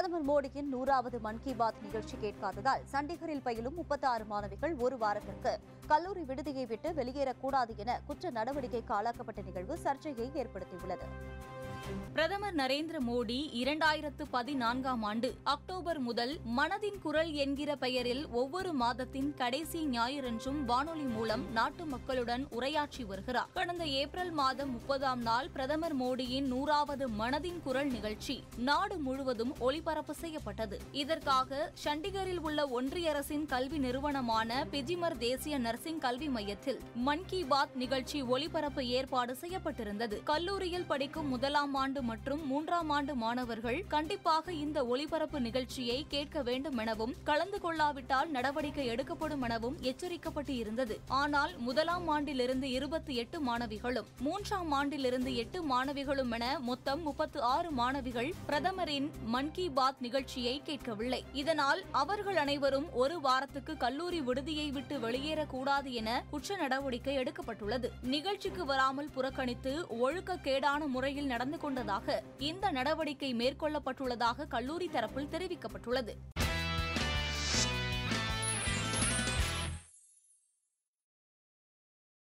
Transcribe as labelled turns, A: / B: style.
A: பிரதமர் மோடியின் நூறாவது மன் கி பாத் நிகழ்ச்சி கேட்காததால் சண்டிகரில் பயிலும் முப்பத்தி ஆறு மாணவிகள் ஒரு வாரத்திற்கு கல்லூரி விடுதியை விட்டு வெளியேறக்கூடாது என குற்ற நடவடிக்கைக்கு ஆளாக்கப்பட்ட நிகழ்வு சர்ச்சையை ஏற்படுத்தியுள்ளது
B: பிரதமர் நரேந்திர மோடி இரண்டாயிரத்து பதினான்காம் ஆண்டு அக்டோபர் முதல் மனதின் குரல் என்கிற பெயரில் ஒவ்வொரு மாதத்தின் கடைசி ஞாயிறன்றும் வானொலி மூலம் நாட்டு மக்களுடன் உரையாற்றி வருகிறார் கடந்த ஏப்ரல் மாதம் முப்பதாம் நாள் பிரதமர் மோடியின் நூறாவது மனதின் குரல் நிகழ்ச்சி நாடு முழுவதும் ஒளிபரப்பு செய்யப்பட்டது இதற்காக சண்டிகரில் உள்ள ஒன்றிய அரசின் கல்வி நிறுவனமான பிஜிமர் தேசிய நர்சிங் கல்வி மையத்தில் மன் கி பாத் நிகழ்ச்சி ஒளிபரப்பு ஏற்பாடு செய்யப்பட்டிருந்தது கல்லூரியில் படிக்கும் முதலாம் ஆண்டு மற்றும் மூன்றாம் ஆண்டு மாணவர்கள் கண்டிப்பாக இந்த ஒளிபரப்பு நிகழ்ச்சியை கேட்க வேண்டும் எனவும் கலந்து கொள்ளாவிட்டால் நடவடிக்கை எடுக்கப்படும் எனவும் எச்சரிக்கப்பட்டு இருந்தது ஆனால் முதலாம் ஆண்டிலிருந்து இருபத்தி எட்டு மாணவிகளும் மூன்றாம் ஆண்டிலிருந்து எட்டு மாணவிகளும் என மொத்தம் முப்பத்து ஆறு மாணவிகள் பிரதமரின் மன் கி பாத் நிகழ்ச்சியை கேட்கவில்லை இதனால் அவர்கள் அனைவரும் ஒரு வாரத்துக்கு கல்லூரி விடுதியை விட்டு வெளியேறக்கூடாது என குற்ற நடவடிக்கை எடுக்கப்பட்டுள்ளது நிகழ்ச்சிக்கு வராமல் புறக்கணித்து ஒழுக்கக்கேடான முறையில் நடந்து கொண்டதாக இந்த நடவடிக்கை மேற்கொள்ளப்பட்டுள்ளதாக கல்லூரி தரப்பில் தெரிவிக்கப்பட்டுள்ளது